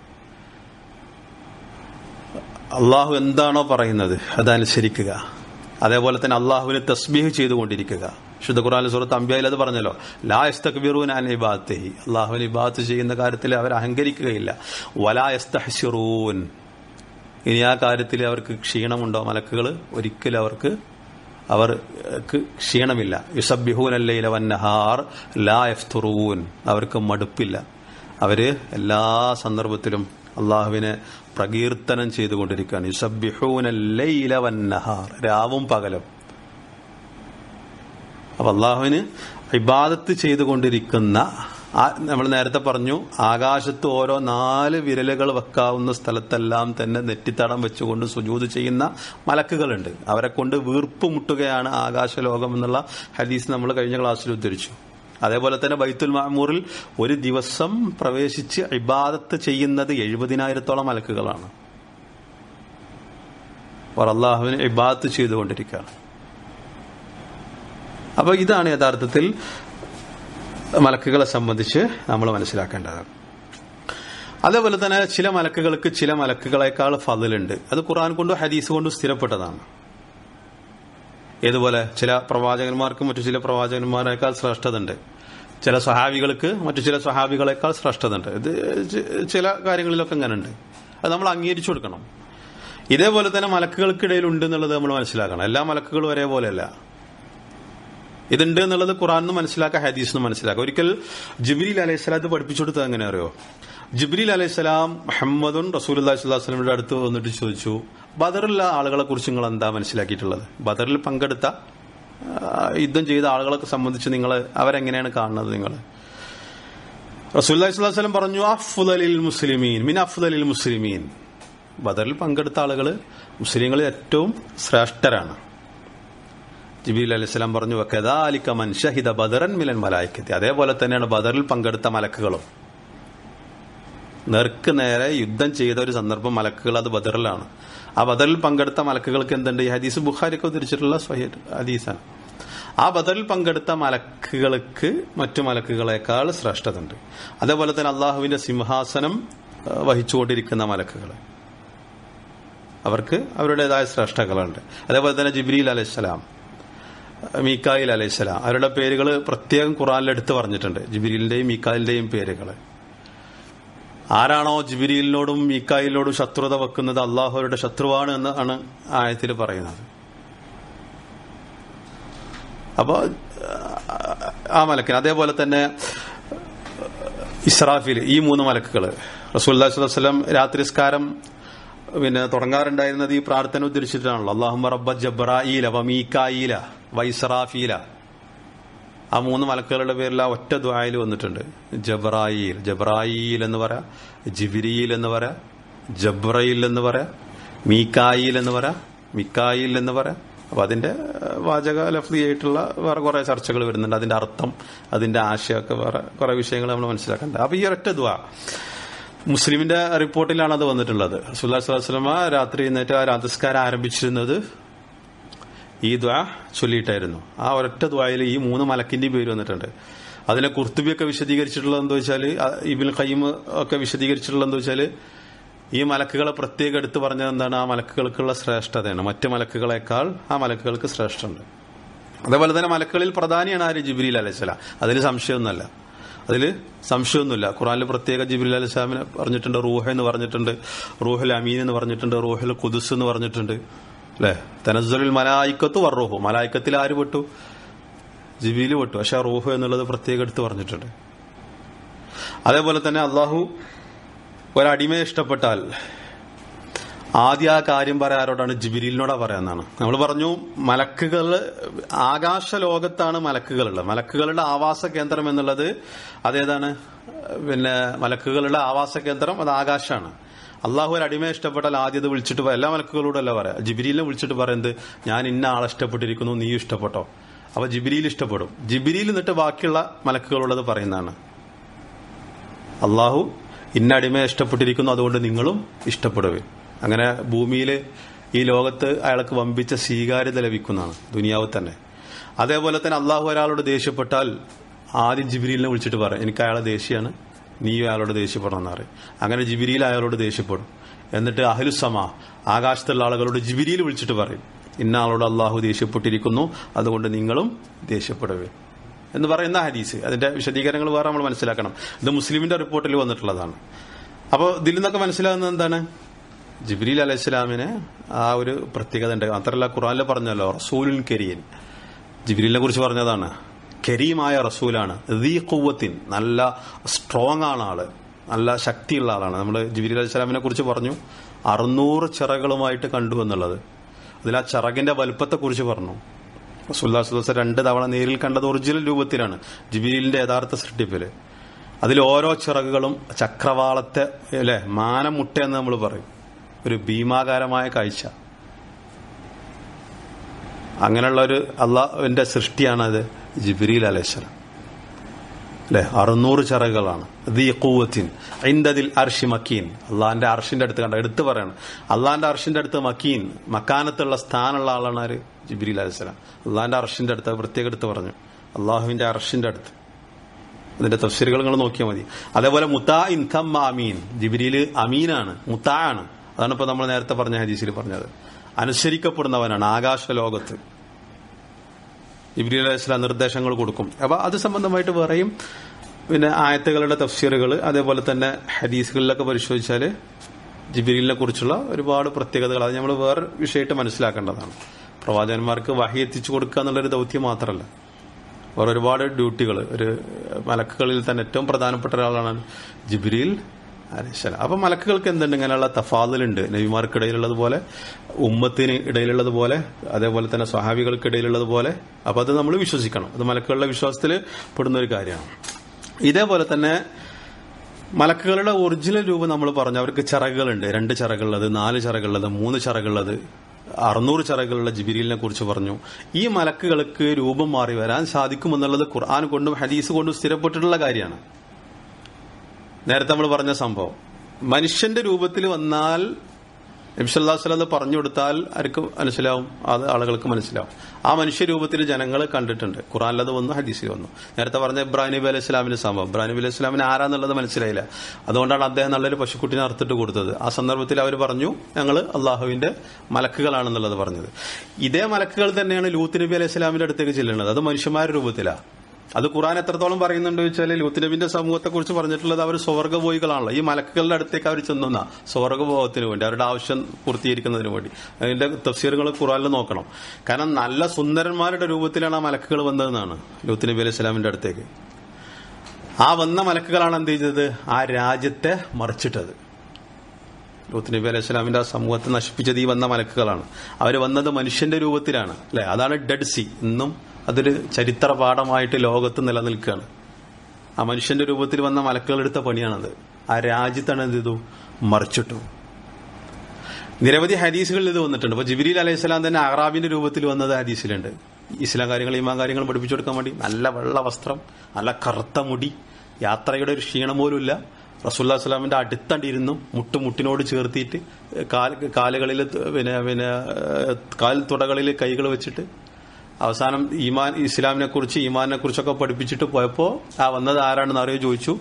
S1: അള്ളാഹു എന്താണോ പറയുന്നത് അതനുസരിക്കുക അതേപോലെ തന്നെ അള്ളാഹുവിന് തസ്ബീഹ് ചെയ്തുകൊണ്ടിരിക്കുക ശുദ്ധ ഖുറാൻ സുഹൃത്ത് അമ്പ്യയിൽ അത് പറഞ്ഞല്ലോ ലായസ്തക്ബിറൂൻ അൻ ഇബാത്തഹി അള്ളാഹുവിന് ഇബാത്ത് ചെയ്യുന്ന കാര്യത്തിൽ അവർ അഹങ്കരിക്കുകയില്ല വലായസ്തഹ്സിറൂൻ ഇനി ആ കാര്യത്തിൽ അവർക്ക് ക്ഷീണമുണ്ടോ മലക്കുകൾ ഒരിക്കലും അവർക്ക് അവർക്ക് ക്ഷീണമില്ല യുസബിഹൂൻ അല്ലയില വന്നഹാർ ലാ യഫ്തുറൂൻ അവർക്ക് മടുപ്പില്ല അവര് എല്ലാ സന്ദർഭത്തിലും അള്ളാഹുവിനെ പ്രകീർത്തനം ചെയ്തുകൊണ്ടിരിക്കുകയാണ് യുസബിഹൂൻ അല്ലയില വന്നഹാർ രാവും പകലും അപ്പൊ അള്ളാഹുവിന് ഇബാദത്ത് ചെയ്തുകൊണ്ടിരിക്കുന്ന നമ്മൾ നേരത്തെ പറഞ്ഞു ആകാശത്ത് ഓരോ നാല് വിരലുകൾ വെക്കാവുന്ന സ്ഥലത്തെല്ലാം തന്നെ നെറ്റിത്തടം വെച്ചുകൊണ്ട് സുജൂത് ചെയ്യുന്ന മലക്കുകളുണ്ട് അവരെ കൊണ്ട് വീർപ്പ് മുട്ടുകയാണ് ആകാശലോകം എന്നുള്ള ഹദീസ് നമ്മൾ കഴിഞ്ഞ ക്ലാസ്സിൽ ഉദ്ധരിച്ചു അതേപോലെ തന്നെ ബൈത്തുൽ മാമൂറിൽ ഒരു ദിവസം പ്രവേശിച്ച് ഇബാദത്ത് ചെയ്യുന്നത് എഴുപതിനായിരത്തോളം മലക്കുകളാണ് അവർ അള്ളാഹുവിന് ഇബാദത്ത് ചെയ്തുകൊണ്ടിരിക്കുകയാണ് അപ്പോൾ ഇതാണ് യഥാർത്ഥത്തിൽ മലക്കുകളെ സംബന്ധിച്ച് നമ്മൾ മനസ്സിലാക്കേണ്ടത് അതേപോലെ തന്നെ ചില മലക്കുകൾക്ക് ചില മലക്കുകളെക്കാൾ ഫതിലുണ്ട് അത് ഖുർആൻ കൊണ്ടും ഹദീസ് കൊണ്ടും സ്ഥിരപ്പെട്ടതാണ് ഏതുപോലെ ചില പ്രവാചകന്മാർക്ക് മറ്റു ചില പ്രവാചകന്മാരെക്കാൾ ശ്രേഷ്ഠത ഉണ്ട് ചില സഹാബികൾക്ക് മറ്റു ചില സഹാബികളെക്കാൾ ശ്രേഷ്ഠത ഉണ്ട് ഇത് ചില കാര്യങ്ങളിലൊക്കെ അങ്ങനെ ഉണ്ട് അത് നമ്മൾ അംഗീകരിച്ചു കൊടുക്കണം ഇതേപോലെ തന്നെ മലക്കുകൾക്കിടയിൽ ഉണ്ട് എന്നുള്ളത് നമ്മൾ മനസ്സിലാക്കണം എല്ലാ മലക്കുകളും ഒരേപോലെയല്ല ഇതുണ്ട് എന്നുള്ളത് ഖുറാൻ മനസ്സിലാക്കാം ഹദീസ് മനസ്സിലാക്കാം ഒരിക്കൽ ജിബ്രീൽ അലൈഹി സ്വലാത്ത് പഠിപ്പിച്ചു കൊടുത്തത് എങ്ങനെ അറിയോ ജിബ്രീൽ അലൈഹി സ്വലാം മുഹമ്മദും റസൂൽ അള്ളാഹിസ്വല്ലാസ്ലമിയുടെ അടുത്ത് വന്നിട്ട് ചോദിച്ചു ബദറിലെ ആളുകളെ കുറിച്ച് നിങ്ങൾ എന്താ മനസ്സിലാക്കിയിട്ടുള്ളത് ബദറിൽ പങ്കെടുത്ത യുദ്ധം ചെയ്ത ആളുകളെ സംബന്ധിച്ച് നിങ്ങൾ അവരെങ്ങനെയാണ് കാണുന്നത് നിങ്ങൾ റസൂല്ലി സ്വലം പറഞ്ഞു അഫ്ദലിൽ മുസ്ലിമീൻ മിൻ അഫ്ദലിൽ മുസ്ലിമീൻ ബദറിൽ പങ്കെടുത്ത ആളുകൾ മുസ്ലിങ്ങളിൽ ഏറ്റവും ശ്രേഷ്ഠരാണ് ജിബീൽ അലൈഹിസ്ലാം പറഞ്ഞു കദാലിക്ക മൻ ഷഹിദ ബദറൻ മിലൻ മലായിക്കത്തി അതേപോലെ തന്നെയാണ് ബദറിൽ പങ്കെടുത്ത മലക്കുകളും നേർക്ക് നേരെ യുദ്ധം ചെയ്ത ഒരു സന്ദർഭം മലക്കുകൾ അത് ബദറിലാണ് ആ ബദറിൽ പങ്കെടുത്ത മലക്കുകൾക്ക് എന്തുണ്ട് ഈ ഹദീസ് ബുഖാരിക്ക് ഉദ്ധരിച്ചിട്ടുള്ള ഹദീസാണ് ആ ബദറിൽ പങ്കെടുത്ത മലക്കുകൾക്ക് മറ്റു മലക്കുകളെക്കാൾ ശ്രേഷ്ഠത ഉണ്ട് അതേപോലെ തന്നെ അള്ളാഹുവിന്റെ സിംഹാസനം വഹിച്ചുകൊണ്ടിരിക്കുന്ന മലക്കുകൾ അവർക്ക് അവരുടേതായ ശ്രേഷ്ഠകളുണ്ട് അതേപോലെ തന്നെ ജിബ്രീൽ അലൈഹിസ്സലാം മീക്കായിൽ അലൈഹിസ്സലാം അവരുടെ പേരുകൾ പ്രത്യേകം ഖുറാനിൽ എടുത്തു പറഞ്ഞിട്ടുണ്ട് ജിബിരിലിന്റെയും മീക്കായിലിന്റെയും പേരുകൾ ആരാണോ ജിബിരിലിനോടും മീക്കായിലിനോടും ശത്രുത വെക്കുന്നത് അള്ളാഹുരുടെ ശത്രുവാണ് എന്നാണ് ആയത്തിൽ പറയുന്നത് അപ്പോ ആ മലക്കിന് അതേപോലെ തന്നെ ഇസ്രാഫിൽ ഈ മൂന്ന് മലക്കുകൾ റസൂല്ലാസ്ലം രാത്രിസ്കാരം പിന്നെ തുടങ്ങാറുണ്ടായിരുന്നത് ഈ പ്രാർത്ഥന ഉദ്ധരിച്ചിട്ടാണല്ലോ അള്ളാഹു റബ്ബ ജബ്രായില വമീക്കായില വൈസറാഫീല ആ മൂന്ന് മലക്കുകളുടെ പേരിൽ ആ ഒറ്റ ദ്വായിൽ വന്നിട്ടുണ്ട് ജബ്രായിൽ ജബ്രായിൽ എന്ന് പറയാ ജിബിരിയിൽ എന്ന് പറയാ ജബ്രയിൽ എന്ന് പറയാ മീക്കായിൽ എന്ന് പറയാ മിക്കായിൽ എന്ന് പറയാ അപ്പൊ അതിന്റെ വാചക ലഫ്തിയായിട്ടുള്ള വേറെ കുറെ ചർച്ചകൾ വരുന്നുണ്ട് അതിന്റെ അർത്ഥം അതിന്റെ ആശയമൊക്കെ വേറെ കുറെ വിഷയങ്ങൾ നമ്മൾ മനസ്സിലാക്കേണ്ടത് അപ്പൊ ഈ ഒരൊറ്റ ദ്വാ മുസ്ലിമിന്റെ റിപ്പോർട്ടിലാണ് അത് വന്നിട്ടുള്ളത് സുല്ലാസ്ലമ രാത്രി എന്നിട്ട് ആ രാതസ്കാരം ആരംഭിച്ചിരുന്നത് ഈ ദ്വാ ചൊല്ലിയിട്ടായിരുന്നു ആ ഒരൊറ്റ ദ്വായിൽ ഈ മൂന്ന് മലക്കിന്റെ പേര് വന്നിട്ടുണ്ട് അതിനെ കുർത്തുബിയൊക്കെ വിശദീകരിച്ചിട്ടുള്ളത് എന്താ വെച്ചാൽ ഇബിൻ ഖയ്യം ഒക്കെ വിശദീകരിച്ചിട്ടുള്ളത് എന്താ വെച്ചാൽ ഈ മലക്കുകളെ പ്രത്യേകം എടുത്തു പറഞ്ഞത് എന്താണ് ആ മലക്കുകൾക്കുള്ള ശ്രേഷ്ഠതയാണ് മറ്റ് മലക്കുകളെക്കാൾ ആ മലക്കുകൾക്ക് ശ്രേഷ്ഠമുണ്ട് അതേപോലെ തന്നെ മലക്കുകളിൽ പ്രധാനിയാണ് ആര് ജിബ്രീൽ അലൈഹിസ്ലാം അതിൽ സംശയമൊന്നുമല്ല അതിൽ സംശയമൊന്നുമില്ല ഖുറാനിൽ പ്രത്യേക ജിബ്രീൽ അലൈഹിസ്ലാമിനെ പറഞ്ഞിട്ടുണ്ട് റൂഹ എന്ന് പറഞ്ഞിട്ടുണ്ട് റൂഹുൽ അമീൻ എന്ന് പറഞ്ഞിട്ടുണ്ട് റൂഹുൽ കുദുസ് എന്ന് പറഞ്ഞിട്ടുണ്ട് അല്ലെ തനസ്സുലിൽ മലായിക്കത്ത് വർറൂഹു മലായിക്കത്തിൽ ആര് പെട്ടു ജിബിയിൽ പെട്ടു പക്ഷെ റൂഹു എന്നുള്ളത് പ്രത്യേകം എടുത്ത് പറഞ്ഞിട്ടുണ്ട് അതേപോലെ തന്നെ അള്ളാഹു ഒരടിമയെ ഇഷ്ടപ്പെട്ടാൽ ആദ്യ ആ കാര്യം പറയാരോടാണ് ജിബിരിലിനോടാ പറയാന്നാണ് നമ്മൾ പറഞ്ഞു മലക്കുകൾ ആകാശ ലോകത്താണ് മലക്കുകളുള്ളത് മലക്കുകളുടെ ആവാസ കേന്ദ്രം എന്നുള്ളത് അതേതാണ് പിന്നെ മലക്കുകളുടെ ആവാസ കേന്ദ്രം അത് ആകാശമാണ് അള്ളാഹു ഒരു അടിമയെ ഇഷ്ടപ്പെട്ടാൽ ആദ്യം വിളിച്ചിട്ട് എല്ലാ മലക്കുകളോടല്ല പറയാം ജിബിരിലിനെ വിളിച്ചിട്ട് പറയുന്നത് ഞാൻ ഇന്ന ആളെ ഇഷ്ടപ്പെട്ടിരിക്കുന്നു നീ ഇഷ്ടപ്പെട്ടോ അപ്പൊ ജിബിരിയിൽ ഇഷ്ടപ്പെടും ജിബിരിയിൽ നിന്നിട്ട് ബാക്കിയുള്ള മലക്കുകളുള്ളത് പറയുന്നതാണ് അള്ളാഹു ഇന്ന അടിമയെ ഇഷ്ടപ്പെട്ടിരിക്കുന്നു അതുകൊണ്ട് നിങ്ങളും ഇഷ്ടപ്പെടുവേ അങ്ങനെ ഭൂമിയിൽ ഈ ലോകത്ത് അയാൾക്ക് വമ്പിച്ച സ്വീകാര്യത ലഭിക്കുന്നതാണ് ദുനിയാവ് തന്നെ അതേപോലെ തന്നെ അള്ളാഹു ഒരാളോട് ദേഷ്യപ്പെട്ടാൽ ആദ്യം ജിബിരിലിനെ വിളിച്ചിട്ട് പറയാം എനിക്ക് അയാളെ ദേഷ്യമാണ് നീയും അയാളോട് ദേഷ്യപ്പെടണം എന്ന് പറയും അങ്ങനെ ജിബിരിയിൽ അയാളോട് ദേഷ്യപ്പെടും എന്നിട്ട് അഹലുസമ ആകാശത്തുള്ള ആളുകളോട് ജിബിരിയിൽ വിളിച്ചിട്ട് പറയും ഇന്ന ആളോട് അള്ളാഹു ദേഷ്യപ്പെട്ടിരിക്കുന്നു അതുകൊണ്ട് നിങ്ങളും ദേഷ്യപ്പെടുവേ എന്ന് പറയുന്ന ഹദീസ് അതിന്റെ വിശദീകരണങ്ങൾ വേറെ നമ്മൾ മനസ്സിലാക്കണം ഇത് മുസ്ലിമിന്റെ റിപ്പോർട്ടിൽ വന്നിട്ടുള്ളതാണ് അപ്പോൾ ഇതിൽ നിന്നൊക്കെ മനസ്സിലാകുന്നത് എന്താണ് ജിബ്രീൽ അലൈഹി സ്വലാമിന് ആ ഒരു പ്രത്യേകത ഉണ്ട് മാത്രമല്ല ഖുറാനിൽ പറഞ്ഞല്ലോ റസൂലുൻ കരീൻ ജിബ്രീലിനെ കുറിച്ച് പറഞ്ഞതാണ് കരീമായ റസൂലാണ് ദീ കുവത്തിൻ നല്ല സ്ട്രോങ് ആണ് ആള് നല്ല ശക്തിയുള്ള ആളാണ് നമ്മൾ ജിബ്രീൽ അലൈഹി സ്വലാമിനെ കുറിച്ച് പറഞ്ഞു അറുന്നൂറ് ചിറകളുമായിട്ട് കണ്ടു എന്നുള്ളത് അതിൽ ആ ചിറകിന്റെ വലുപ്പത്തെ കുറിച്ച് പറഞ്ഞു റസൂല്ലാസ് രണ്ട് തവണ നേരിൽ കണ്ടത് ഒറിജിനൽ രൂപത്തിലാണ് ജിബിലിന്റെ യഥാർത്ഥ സൃഷ്ടിപ്പില് അതിൽ ഓരോ ചിറകുകളും ചക്രവാളത്തെ അല്ലെ മാനമുട്ട എന്ന് നമ്മൾ പറയും ഒരു ഭീമാകാരമായ കാഴ്ച അങ്ങനെയുള്ള ഒരു അള്ളാഹുവിന്റെ സൃഷ്ടിയാണത് ജിബിരിൽ അലൈഹിസ്സലാം അല്ലെ അറുന്നൂറ് ചിറകുകളാണ് ദീ കൂവത്തിൻ ഐന്തതിൽ അർഷി മക്കീൻ അള്ളാഹിന്റെ അർഷിന്റെ അടുത്ത് കണ്ട എടുത്തു പറയണം അള്ളാഹിന്റെ അർഷിന്റെ അടുത്ത് മക്കീൻ മക്കാനത്തുള്ള സ്ഥാനമുള്ള ആളാണ് ആര് ജിബിരി അലൈഹിസ്സലാം അള്ളാഹിന്റെ അർഷിന്റെ അടുത്ത് പ്രത്യേക എടുത്ത് പറഞ്ഞു അള്ളാഹുവിന്റെ അർഷിന്റെ അടുത്ത് അതിന്റെ തഫ്സീറുകൾ നിങ്ങൾ നോക്കിയാൽ മതി അതേപോലെ മുത്താ ഇൻകം അമീൻ ജിബിരിയിൽ അമീനാണ് മുത്താ ആണ് അതാണ് ഇപ്പൊ നമ്മൾ നേരത്തെ പറഞ്ഞ ഹദീസിൽ പറഞ്ഞത് അനുസരിക്കപ്പെടുന്നവനാണ് ആകാശ ലോകത്ത് ഇബ്രീൽ അലൈഹി സ്വലാം നിർദ്ദേശങ്ങൾ കൊടുക്കും അപ്പൊ അത് സംബന്ധമായിട്ട് വേറെയും പിന്നെ ആയത്തുകളുടെ തഫ്സീറുകൾ അതേപോലെ തന്നെ ഹദീസുകളിലൊക്കെ പരിശോധിച്ചാൽ ജിബിരിലിനെ കുറിച്ചുള്ള ഒരുപാട് പ്രത്യേകതകൾ അത് നമ്മൾ വേറെ വിഷയമായിട്ട് മനസ്സിലാക്കേണ്ടതാണ് പ്രവാചകന്മാർക്ക് വഹി എത്തിച്ചു കൊടുക്കുക എന്നുള്ളൊരു ദൗത്യം മാത്രമല്ല വേറെ ഒരുപാട് ഡ്യൂട്ടികൾ ഒരു മലക്കുകളിൽ തന്നെ ഏറ്റവും പ്രധാനപ്പെട്ട ഒരാളാണ് ജിബിരിൽ അലൈഹിസ്സലാം അപ്പൊ മലക്കുകൾക്ക് എന്തുണ്ട് ഇങ്ങനെയുള്ള തഫാദലുണ്ട് നബിമാർക്കിടയിലുള്ളതുപോലെ ഉമ്മത്തിന് ഇടയിലുള്ളതുപോലെ അതേപോലെ തന്നെ സ്വഹാബികൾക്കിടയിലുള്ളതുപോലെ അപ്പൊ അത് നമ്മൾ വിശ്വസിക്കണം അത് മലക്കുകളുടെ വിശ്വാസത്തിൽ പെടുന്ന ഒരു കാര്യമാണ് ഇതേപോലെ തന്നെ മലക്കുകളുടെ ഒറിജിനൽ രൂപം നമ്മൾ പറഞ്ഞു അവർക്ക് ചിറകുകളുണ്ട് രണ്ട് ചിറകുള്ളത് നാല് ചിറകുള്ളത് മൂന്ന് ചിറകുള്ളത് അറുന്നൂറ് ചിറകുകളുള്ള ജിബിരിലിനെ കുറിച്ച് പറഞ്ഞു ഈ മലക്കുകൾക്ക് രൂപം മാറി വരാൻ സാധിക്കുമെന്നുള്ളത് ഖുർആൻ കൊണ്ടും ഹദീസ് കൊണ്ടും സ്ഥിരപ്പെട്ടിട്ടുള്ള കാര്യമാണ് നേരത്തെ നമ്മൾ പറഞ്ഞ സംഭവം മനുഷ്യന്റെ രൂപത്തിൽ വന്നാൽ നബ്സല്ലാസ്ലം പറഞ്ഞു കൊടുത്താൽ ആർക്കും മനസ്സിലാവും അത് ആളുകൾക്ക് മനസ്സിലാവും ആ മനുഷ്യ രൂപത്തിൽ ജനങ്ങൾ കണ്ടിട്ടുണ്ട് ഖുറാനിലത് വന്നു ഹദീസിൽ വന്നു നേരത്തെ പറഞ്ഞ ഇബ്രാഹിം നബി അലൈഹി സ്വലാമിന്റെ സംഭവം ഇബ്രാഹിം നബി അലൈഹി സ്വലാമിന് ആരാന്നുള്ളത് മനസ്സിലായില്ല അതുകൊണ്ടാണ് അദ്ദേഹം നല്ലൊരു പശുക്കുട്ടിനെ അറുത്തിട്ട് കൊടുത്തത് ആ സന്ദർഭത്തിൽ അവർ പറഞ്ഞു ഞങ്ങൾ അള്ളാഹുവിന്റെ മലക്കുകളാണെന്നുള്ളത് പറഞ്ഞത് ഇതേ മലക്കുകൾ തന്നെയാണ് ലൂത്ത് നബി അലൈഹി സ്വലാമിന്റെ അടുത്തേക്ക് ചെല്ലുന്നത് അത് മനുഷ്യന്മാരുടെ രൂപത്തിലാണ് അത് ഖുറാൻ എത്രത്തോളം പറയുന്നുണ്ട് വെച്ചാൽ ലൂത്ത് നബിന്റെ സമൂഹത്തെ കുറിച്ച് പറഞ്ഞിട്ടുള്ളത് അവർ സ്വർഗ്ഗപോയികളാണല്ലോ ഈ മലക്കുകളുടെ അടുത്തേക്ക് അവർ ചെന്നുന്ന സ്വർഗ്ഗഭോഗത്തിന് വേണ്ടി അവരുടെ ആവശ്യം പൂർത്തീകരിക്കുന്നതിന് വേണ്ടി അതിന്റെ തഫ്സീറുകൾ ഖുറാനിൽ നോക്കണം കാരണം നല്ല സുന്ദരന്മാരുടെ രൂപത്തിലാണ് ആ മലക്കുകൾ വന്നതെന്നാണ് ലൂത്ത് നബി അലൈഹി സ്വലാമിന്റെ അടുത്തേക്ക് ആ വന്ന മലക്കുകളാണ് എന്ത് ചെയ്തത് ആ രാജ്യത്തെ മറിച്ചിട്ടത് ലൂത്ത് നബി അലൈഹി സ്വലാമിന്റെ ആ സമൂഹത്തെ നശിപ്പിച്ചത് ഈ വന്ന മലക്കുകളാണ് അവർ വന്നത് മനുഷ്യന്റെ രൂപത്തിലാണ് അല്ലെ അതാണ് ഡെഡ് സി ഇന്നും അതൊരു ചരിത്ര പാഠമായിട്ട് ലോകത്ത് നിലനിൽക്കുകയാണ് ആ മനുഷ്യന്റെ രൂപത്തിൽ വന്ന മലക്കുകൾ എടുത്ത പണിയാണത് ആ രാജ്യത്താണ് എന്ത് ചെയ്തു മറിച്ചിട്ടു നിരവധി ഹദീസുകളിൽ ഇത് വന്നിട്ടുണ്ട് അപ്പൊ ജിബിരിൽ അലൈഹി സ്വലാം തന്നെ അറാബിന്റെ രൂപത്തിൽ വന്നത് ഹദീസിലുണ്ട് ഇസ്ലാം കാര്യങ്ങൾ ഈമാൻ കാര്യങ്ങൾ പഠിപ്പിച്ചു കൊടുക്കാൻ വേണ്ടി നല്ല വെള്ള വസ്ത്രം നല്ല കറുത്ത മുടി യാത്രയുടെ ഒരു ക്ഷീണം പോലുമില്ല റസൂല്ലാ സ്വലാമിന്റെ അടുത്തണ്ടിരുന്നു മുട്ട് മുട്ടിനോട് ചേർത്തിയിട്ട് കാൽ കാലുകളിൽ പിന്നെ പിന്നെ കാൽ തുടകളിൽ കൈകൾ വെച്ചിട്ട് അവസാനം ഈമാൻ ഇസ്ലാമിനെ കുറിച്ച് ഈമാനെ കുറിച്ചൊക്കെ പഠിപ്പിച്ചിട്ട് പോയപ്പോ ആ വന്നത് ആരാണെന്ന് അറിയോ ചോദിച്ചു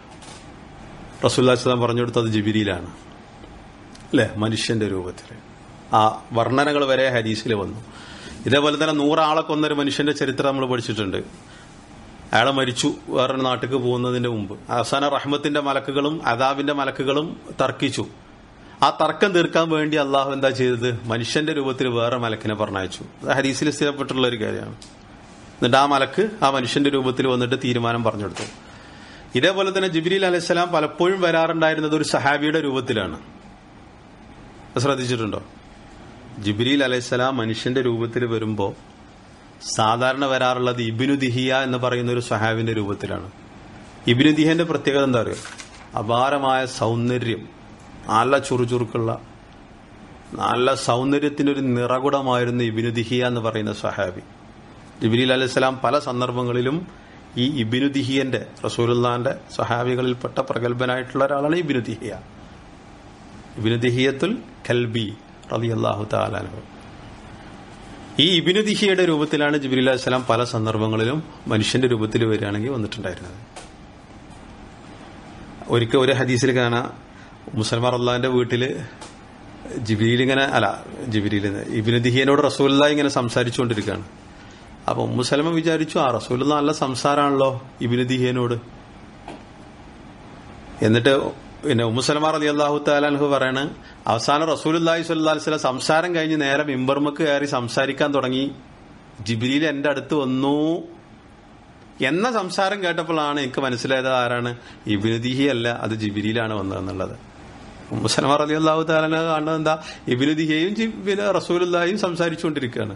S1: റസൂല്ലാ സ്വലാം പറഞ്ഞു കൊടുത്തത് ജിബിരിയിലാണ് അല്ലെ മനുഷ്യന്റെ രൂപത്തിൽ ആ വർണ്ണനകൾ വരെ ഹദീസിൽ വന്നു ഇതേപോലെ തന്നെ നൂറാളെ കൊന്നൊരു മനുഷ്യന്റെ ചരിത്രം നമ്മൾ പഠിച്ചിട്ടുണ്ട് അയാളെ മരിച്ചു വേറൊരു നാട്ടിലേക്ക് പോകുന്നതിന്റെ മുമ്പ് അവസാന റഹ്മത്തിന്റെ മലക്കുകളും അദാബിന്റെ മലക്കുകളും തർക്കിച്ചു ആ തർക്കം തീർക്കാൻ വേണ്ടി അള്ളാഹു എന്താ ചെയ്തത് മനുഷ്യന്റെ രൂപത്തിൽ വേറെ മലക്കിനെ പറഞ്ഞയച്ചു അത് ഹദീസിൽ സ്ഥിരപ്പെട്ടുള്ള ഒരു കാര്യമാണ് എന്നിട്ട് ആ മലക്ക് ആ മനുഷ്യന്റെ രൂപത്തിൽ വന്നിട്ട് തീരുമാനം പറഞ്ഞെടുത്തു ഇതേപോലെ തന്നെ ജിബിരിൽ അലൈഹിസ്സലാം പലപ്പോഴും വരാറുണ്ടായിരുന്നത് ഒരു സഹാബിയുടെ രൂപത്തിലാണ് ശ്രദ്ധിച്ചിട്ടുണ്ടോ ജിബിരിൽ അലൈഹിസ്സലാം മനുഷ്യന്റെ രൂപത്തിൽ വരുമ്പോൾ സാധാരണ വരാറുള്ളത് ഇബിനു ദിഹിയ എന്ന് പറയുന്ന ഒരു സഹാബിന്റെ രൂപത്തിലാണ് ഇബിനു ദിഹന്റെ പ്രത്യേകത എന്താ പറയുക അപാരമായ സൗന്ദര്യം നല്ല ചുറുചുറുക്കുള്ള നല്ല സൗന്ദര്യത്തിന്റെ ഒരു നിറകുടമായിരുന്നു ഇബിനു ദിഹിയ എന്ന് പറയുന്ന സഹാബി ജിബിരിൽ അലൈഹിസ്സലാം പല സന്ദർഭങ്ങളിലും ഈ ഇബിനു ദിഹിയന്റെ റസൂലുല്ലാന്റെ സഹാബികളിൽപ്പെട്ട പ്രഗത്ഭനായിട്ടുള്ള ഒരാളാണ് ഇബിനു ദിഹിയ ഇബിനു ദിഹിയത്തുൽ കൽബി റബി അള്ളാഹു താലാനു ഈ ഇബിനു ദിഹിയുടെ രൂപത്തിലാണ് ജിബിലി അലൈഹിസ്സലാം പല സന്ദർഭങ്ങളിലും മനുഷ്യന്റെ രൂപത്തിൽ വരികയാണെങ്കിൽ വന്നിട്ടുണ്ടായിരുന്നത് ഒരിക്കൽ ഒരു ഹദീസിൽ കാണാം മുസൽമാർ അള്ളാഹിന്റെ വീട്ടില് ജിബിരിയിൽ ഇങ്ങനെ അല്ല ജിബിരിയിൽ ഇബിനു ദിഹിയനോട് റസൂല്ല ഇങ്ങനെ സംസാരിച്ചുകൊണ്ടിരിക്കുകയാണ് അപ്പൊ മുസലമ വിചാരിച്ചു ആ റസൂൽ നല്ല സംസാരമാണല്ലോ ഇബിനു ദിഹിയനോട് എന്നിട്ട് പിന്നെ ഉമ്മുസലമാർ അലി അള്ളാഹു താലാൻഹു പറയാണ് അവസാനം റസൂൽ അള്ളാഹി സ്വല്ലാ സ്വലം സംസാരം കഴിഞ്ഞ് നേരെ മിമ്പർമക്ക് കയറി സംസാരിക്കാൻ തുടങ്ങി ജിബിരിയിൽ എന്റെ അടുത്ത് വന്നു എന്ന സംസാരം കേട്ടപ്പോഴാണ് എനിക്ക് മനസ്സിലായത് ആരാണ് ഇബിനുദിഹി അല്ല അത് ജിബിരിയിലാണ് വന്നതെന്നുള്ളത് മുസലമാർ അലി അള്ളാഹു താലാന കാണുന്നത് എന്താ ഇബിനുദിഹയും പിന്നെ റസൂലുല്ലാഹിയും സംസാരിച്ചുകൊണ്ടിരിക്കുകയാണ്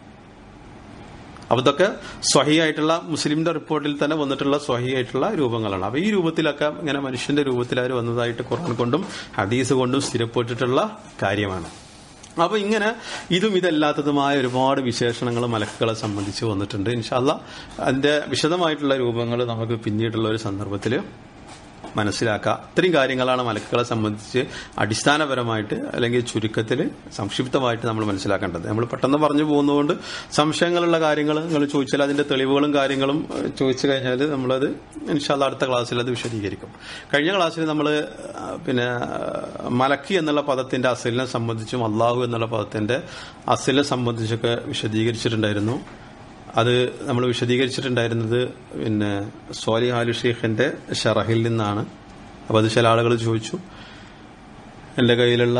S1: അപ്പൊ ഇതൊക്കെ സ്വഹിയായിട്ടുള്ള മുസ്ലിമിന്റെ റിപ്പോർട്ടിൽ തന്നെ വന്നിട്ടുള്ള സ്വഹിയായിട്ടുള്ള രൂപങ്ങളാണ് അപ്പൊ ഈ രൂപത്തിലൊക്കെ ഇങ്ങനെ മനുഷ്യന്റെ രൂപത്തിൽ അവർ വന്നതായിട്ട് ഖുർആൻ കൊണ്ടും ഹദീസ് കൊണ്ടും സ്ഥിരപ്പെട്ടിട്ടുള്ള കാര്യമാണ് അപ്പൊ ഇങ്ങനെ ഇതും ഇതല്ലാത്തതുമായ ഒരുപാട് വിശേഷണങ്ങൾ മലക്കുകളെ സംബന്ധിച്ച് വന്നിട്ടുണ്ട് ഇൻഷാല്ല അതിന്റെ വിശദമായിട്ടുള്ള രൂപങ്ങൾ നമുക്ക് പിന്നീടുള്ള ഒരു സന്ദർഭത്തിൽ മനസ്സിലാക്കാം ഇത്രയും കാര്യങ്ങളാണ് മലക്കുകളെ സംബന്ധിച്ച് അടിസ്ഥാനപരമായിട്ട് അല്ലെങ്കിൽ ചുരുക്കത്തിൽ സംക്ഷിപ്തമായിട്ട് നമ്മൾ മനസ്സിലാക്കേണ്ടത് നമ്മൾ പെട്ടെന്ന് പറഞ്ഞു പോകുന്നതുകൊണ്ട് സംശയങ്ങളുള്ള കാര്യങ്ങൾ നിങ്ങൾ ചോദിച്ചാൽ അതിന്റെ തെളിവുകളും കാര്യങ്ങളും ഏഹ്, ചോദിച്ചു കഴിഞ്ഞാൽ നമ്മളത് ഇൻഷാല്ല അടുത്ത ക്ലാസ്സിൽ അത് വിശദീകരിക്കും കഴിഞ്ഞ ക്ലാസ്സിൽ നമ്മൾ പിന്നെ ആ, മലക്കി എന്നുള്ള പദത്തിന്റെ അസലിനെ സംബന്ധിച്ചും അള്ളാഹു എന്നുള്ള പദത്തിന്റെ അസലിനെ സംബന്ധിച്ചൊക്കെ വിശദീകരിച്ചിട്ടുണ്ടായിരുന്നു അത് നമ്മൾ വിശദീകരിച്ചിട്ടുണ്ടായിരുന്നത് പിന്നെ സോലി ആലു ഷെയ്ഖിന്റെ ഷറഹിൽ നിന്നാണ് അപ്പൊ അത് ചില ആളുകൾ ചോദിച്ചു എന്റെ കയ്യിലുള്ള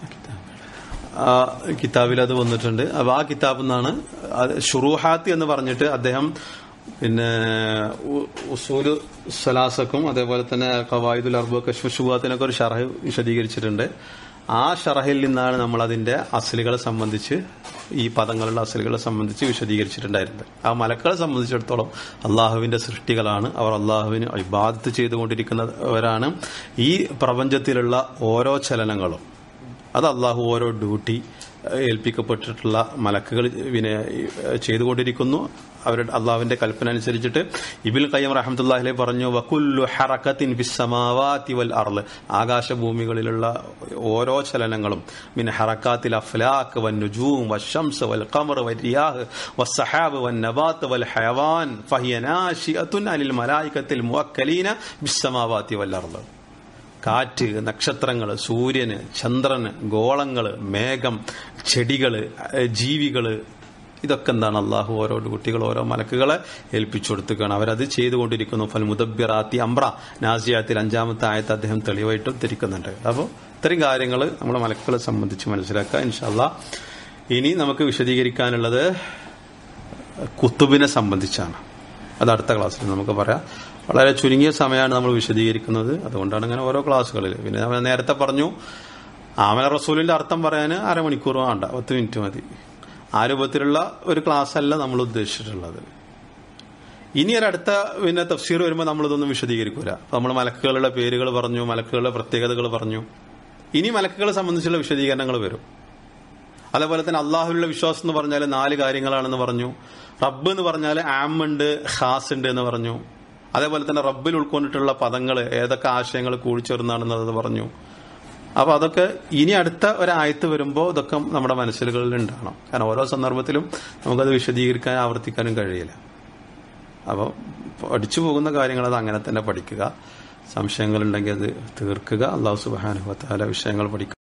S1: ആ കിതാബിൽ അത് വന്നിട്ടുണ്ട് അപ്പൊ ആ കിതാബിൽ നിന്നാണ് അത് ഷുറൂഹാത്ത് എന്ന് പറഞ്ഞിട്ട് അദ്ദേഹം പിന്നെ ഉ- ഉസൂല് സലാസക്കും അതേപോലെ തന്നെ കവായിദുൽ അർബ കശ്മ ഷുബാത്തിനൊക്കെ ഒരു ഷറഹ് വിശദീകരിച്ചിട്ടുണ്ട് ആ ഷറഹിൽ നിന്നാണ് നമ്മൾ അതിന്റെ അസലുകളെ സംബന്ധിച്ച് ഈ പദങ്ങളുടെ അസലുകളെ സംബന്ധിച്ച് വിശദീകരിച്ചിട്ടുണ്ടായിരുന്നത് ആ മലക്കളെ സംബന്ധിച്ചിടത്തോളം അള്ളാഹുവിന്റെ സൃഷ്ടികളാണ് അവർ അള്ളാഹുവിന് ഇബാദത്ത് ചെയ്തുകൊണ്ടിരിക്കുന്നവരാണ് ഈ പ്രപഞ്ചത്തിലുള്ള ഓരോ ചലനങ്ങളും അത് അള്ളാഹു ഓരോ ഡ്യൂട്ടി ഏഹ്, ഏൽപ്പിക്കപ്പെട്ടിട്ടുള്ള മലക്കുകൾ പിന്നെ ഏഹ്, ചെയ്തുകൊണ്ടിരിക്കുന്നു അവരുടെ അള്ളാഹുവിന്റെ കൽപ്പന അനുസരിച്ചിട്ട് ഇബിൽ ഖയ്യം റഹമത്തുല്ലാഹിലെ പറഞ്ഞു വക്കുല്ലു ഹറക്കത്തിൻ ഫിസ്സമാവാതി വൽ അർള് ആകാശഭൂമികളിലുള്ള ഓരോ ചലനങ്ങളും മിൻ ഹറക്കാത്തിൽ അഫ്ലാഖ് വൻ നുജൂം വശംസ് വൽ ഖമർ വരിയാഹ് വസ്സഹാബ് വൻ നബാത്ത് വൽ ഹയവാൻ ഫഹിയ നാശിഅത്തുൻ അനിൽ മലായികത്തിൽ മുഅക്കലീന ബിസ്സമാവാതി വൽ അർള് കാറ്റ് നക്ഷത്രങ്ങൾ സൂര്യന് ചന്ദ്രന് ഗോളങ്ങള് മേഘം ചെടികള് ഏഹ് ജീവികള് ഇതൊക്കെ എന്താണ് അള്ളാഹു ഓരോ കുട്ടികൾ ഓരോ മലക്കുകളെ ഏൽപ്പിച്ചു കൊടുത്തുകയാണ് അവരത് ചെയ്തുകൊണ്ടിരിക്കുന്നു ഫൽ മുദബിറാത്തി അംബ്ര നാസിയാത്തിൽ അഞ്ചാമത്തെ ആയത്ത് അദ്ദേഹം തെളിവായിട്ട് ഉദ്ധരിക്കുന്നുണ്ട് അപ്പോൾ ഇത്രയും കാര്യങ്ങൾ നമ്മുടെ മലക്കുകളെ സംബന്ധിച്ച് മനസ്സിലാക്കുക ഇൻഷാല്ല ഇനി നമുക്ക് വിശദീകരിക്കാനുള്ളത് കുത്തുബിനെ സംബന്ധിച്ചാണ് അത് അടുത്ത ക്ലാസ്സിൽ നമുക്ക് പറയാം വളരെ ചുരുങ്ങിയ സമയമാണ് നമ്മൾ വിശദീകരിക്കുന്നത് അതുകൊണ്ടാണ് ഇങ്ങനെ ഓരോ ക്ലാസ്സുകളിൽ പിന്നെ നമ്മൾ നേരത്തെ പറഞ്ഞു ആമല റസൂലിന്റെ അർത്ഥം പറയാൻ അരമണിക്കൂർ വേണ്ട പത്ത് മിനിറ്റ് മതി ആ രൂപത്തിലുള്ള ഒരു ക്ലാസ് അല്ല നമ്മൾ ഉദ്ദേശിച്ചിട്ടുള്ളത് ഇനി ഒരടുത്ത പിന്നെ തഫ്സീർ വരുമ്പോൾ നമ്മളിതൊന്നും വിശദീകരിക്കൂല അപ്പൊ നമ്മൾ മലക്കുകളുടെ പേരുകൾ പറഞ്ഞു മലക്കുകളുടെ പ്രത്യേകതകൾ പറഞ്ഞു ഇനി മലക്കുകളെ സംബന്ധിച്ചുള്ള വിശദീകരണങ്ങൾ വരും അതേപോലെ തന്നെ അള്ളാഹുവിലുള്ള വിശ്വാസം എന്ന് പറഞ്ഞാൽ നാല് കാര്യങ്ങളാണെന്ന് പറഞ്ഞു റബ്ബ് എന്ന് പറഞ്ഞാൽ ആം ഉണ്ട് ഖാസ് ഉണ്ട് എന്ന് പറഞ്ഞു അതേപോലെ തന്നെ റബ്ബിൽ ഉൾക്കൊണ്ടിട്ടുള്ള പദങ്ങൾ ഏതൊക്കെ ആശയങ്ങൾ കൂടിച്ചേർന്നാണെന്നത് പറഞ്ഞു അപ്പൊ അതൊക്കെ ഇനി അടുത്ത ഒരായത്ത് വരുമ്പോൾ ഇതൊക്കെ നമ്മുടെ മനസ്സിലുകളിൽ ഉണ്ടാകണം കാരണം ഓരോ സന്ദർഭത്തിലും നമുക്കത് വിശദീകരിക്കാൻ ആവർത്തിക്കാനും കഴിയില്ല അപ്പോൾ പഠിച്ചു പോകുന്ന കാര്യങ്ങൾ അത് അങ്ങനെ തന്നെ പഠിക്കുക സംശയങ്ങളുണ്ടെങ്കിൽ അത് തീർക്കുക അള്ളാഹു സുബാനുഭവത്താല വിഷയങ്ങൾ പഠിക്കുക